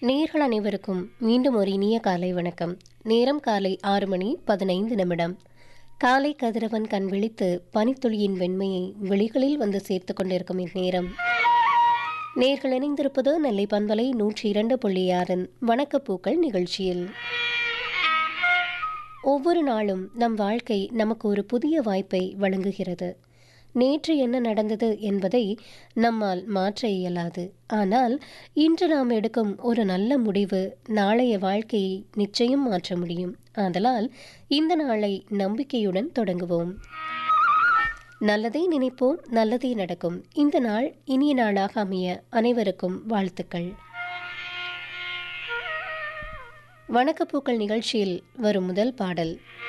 நேர்கள் அனைவருக்கும் மீண்டும் ஒரு இனிய காலை வணக்கம் நேரம் காலை ஆறு மணி பதினைந்து நிமிடம் காலை கதிரவன் கண் விழித்து பனித்துளியின் வெண்மையை விழிகளில் வந்து சேர்த்து கொண்டிருக்கும் இந்நேரம் நேர்கள் இணைந்திருப்பது நெல்லை பண்பலை நூற்றி இரண்டு புள்ளி ஆறின் வணக்கப்பூக்கள் நிகழ்ச்சியில் ஒவ்வொரு நாளும் நம் வாழ்க்கை நமக்கு ஒரு புதிய வாய்ப்பை வழங்குகிறது நேற்று என்ன நடந்தது என்பதை நம்மால் மாற்ற இயலாது ஆனால் இன்று நாம் எடுக்கும் ஒரு நல்ல முடிவு நாளைய வாழ்க்கையை நிச்சயம் மாற்ற முடியும் ஆதலால் இந்த நாளை நம்பிக்கையுடன் தொடங்குவோம் நல்லதை நினைப்போம் நல்லதே நடக்கும் இந்த நாள் இனிய நாளாக அமைய அனைவருக்கும் வாழ்த்துக்கள் வணக்கப்பூக்கள் நிகழ்ச்சியில் வரும் முதல் பாடல்